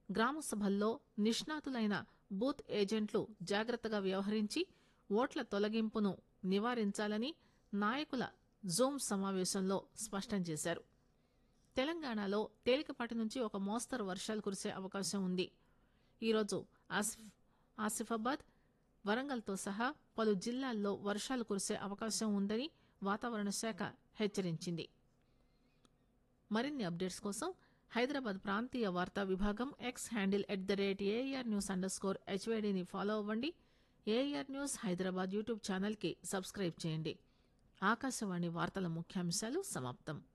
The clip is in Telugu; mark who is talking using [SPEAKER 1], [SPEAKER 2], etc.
[SPEAKER 1] గ్రామ సభల్లో నిష్ణాతులైన బూత్ ఏజెంట్లు జాగ్రత్తగా వ్యవహరించి ఓట్ల తొలగింపును నివారించాలని నాయకుల జూమ్ సమావేశంలో స్పష్టం చేశారు తెలంగాణలో తేలికపాటి నుంచి ఒక మోస్తరు వర్షాలు కురిసే అవకాశం ఉంది ఈరోజు ఆసిఫ్ ఆసిఫాబాద్ వరంగల్తో సహా పలు జిల్లాల్లో వర్షాలు కురిసే అవకాశం ఉందని వాతావరణ శాఖ హెచ్చరించింది మరిన్ని అప్డేట్స్ కోసం హైదరాబాద్ ప్రాంతీయ వార్తా విభాగం X handle at the rate AR news underscore స్కోర్ హెచ్వైడీని ఫాలో అవ్వండి ఏఆర్ న్యూస్ హైదరాబాద్ యూట్యూబ్ ఛానల్కి సబ్స్క్రైబ్ చేయండి ఆకాశవాణి వార్తల ముఖ్యాంశాలు సమాప్తం